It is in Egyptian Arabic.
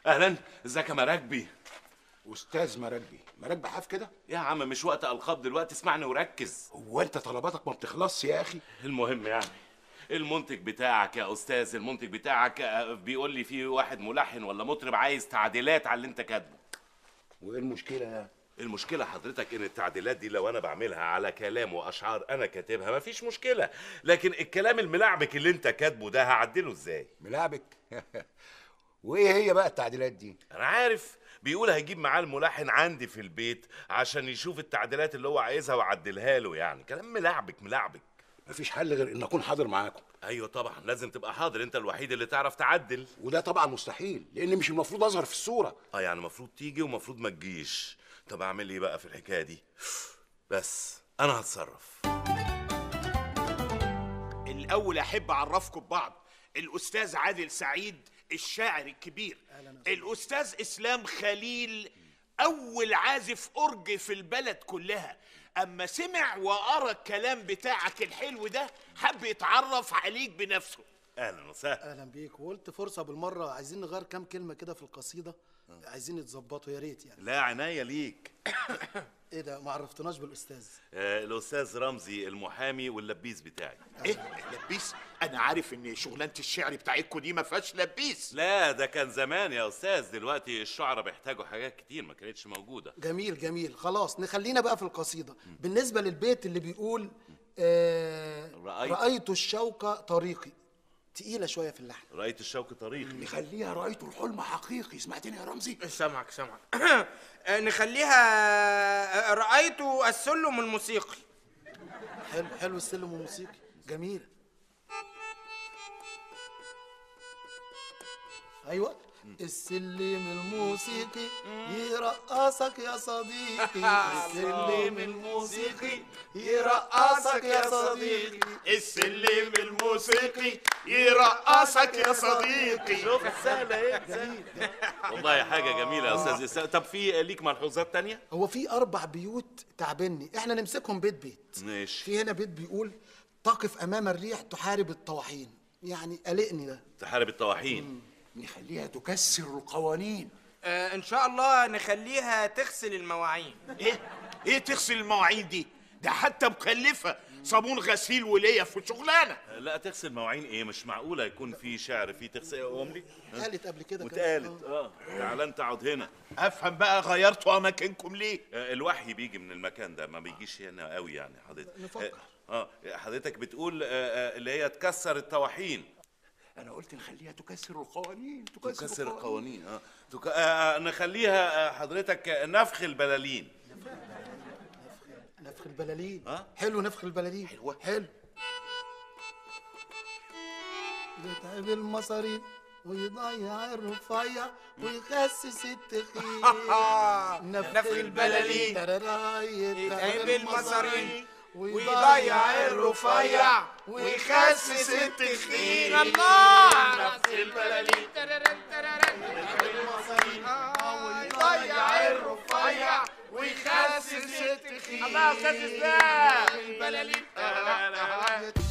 اهلا ازيك يا مراكبي استاذ مراكبي مراكبي حاف كده يا عم مش وقت القاب دلوقتي اسمعني وركز هو انت طلباتك ما بتخلصش يا اخي المهم يعني المنتج بتاعك يا استاذ المنتج بتاعك آه، بيقول لي في واحد ملحن ولا مطرب عايز تعديلات على اللي انت كاتبه وايه المشكله يعني المشكلة حضرتك ان التعديلات دي لو انا بعملها على كلام واشعار انا كاتبها مفيش مشكلة لكن الكلام الملعبك اللي انت كاتبه ده هعدله ازاي ملاعبك وايه هي بقى التعديلات دي انا عارف بيقول هيجيب معاه الملحن عندي في البيت عشان يشوف التعديلات اللي هو عايزها واعدلها له يعني كلام ملعبك ملعبك مفيش حل غير ان اكون حاضر معاكم ايوه طبعا لازم تبقى حاضر انت الوحيد اللي تعرف تعدل وده طبعا مستحيل لان مش المفروض اظهر في الصوره اه يعني المفروض تيجي ومفروض ما تجيش طب اعمل ايه بقى في الحكايه دي بس انا هتصرف الأول أحب أعرفكم ببعض الأستاذ عادل سعيد الشاعر الكبير الأستاذ إسلام خليل أول عازف أورج في البلد كلها أما سمع وقرا الكلام بتاعك الحلو ده حب يتعرف عليك بنفسه اهلا وسهلا اهلا بيك وقلت فرصه بالمره عايزين نغير كام كلمه كده في القصيده عايزين يتظبطوا يا ريت يعني لا عناية ليك ايه ده ما عرفتناش بالاستاذ آه الاستاذ رمزي المحامي واللبيس بتاعي إيه لبيس أنا عارف إن شغلانة الشعر بتاعتكم دي ما فيهاش لبيس لا ده كان زمان يا استاذ دلوقتي الشعراء بيحتاجوا حاجات كتير ما كانتش موجوده جميل جميل خلاص نخلينا بقى في القصيده بالنسبه للبيت اللي بيقول آه رأيت- رايت الشوق طريقي تقيله شويه في اللحن رايت الشوك طريق نخليها رايت الحلم حقيقي سمعتني يا رمزي سامعك سامعك آه، نخليها آه، رأيت السلم الموسيقي حلو حلو السلم الموسيقي جميل ايوه السلم الموسيقي يرقصك يا صديقي السلم الموسيقي يرقصك يا صديقي السلم الموسيقي يرقصك يا صديقي شوف سهله ايه والله حاجه جميله يا استاذ إسلام. طب في ليك ملحوظات تانية هو في اربع بيوت تعبني احنا نمسكهم بيت بيت ماشي في هنا بيت بيقول تقف امام الريح تحارب الطواحين يعني قلقني ده تحارب الطواحين نخليها تكسر القوانين آه، ان شاء الله نخليها تغسل المواعين إيه إيه تغسل المواعين دي ده حتى مكلفة صابون غسيل وليا في شغلانة لا تغسل مواعين ايه مش معقوله يكون في شعر في تغسل امري قالت قبل كده كمان. واتقالت اه تعال انت اقعد هنا أفهم بقى غيرتوا أماكنكم ليه آه، الوحي بيجي من المكان ده ما بيجيش هنا قوي يعني حضرتك نفكر. اه آه، حضرتك بتقول آه، آه، اللي هي تكسر الطواحين انا قلت نخليها تكسر القوانين تكسر, تكسر القوانين اه تك... آه، نخليها آه، حضرتك آه، نفخ البلالين نفخ البلالين ها؟ حلو نفخ البلالين حلوة حلو يتعب المصارين ويضيع الرفيع ويخسس التخين نفخ البلالين. ترارا، يتعب المصارين ويضيع الرفيع ويخسس التخين الله نفخ البلالين ويضيع الرفيع ويخسس التخين الله يا استاذ اسلام البلالين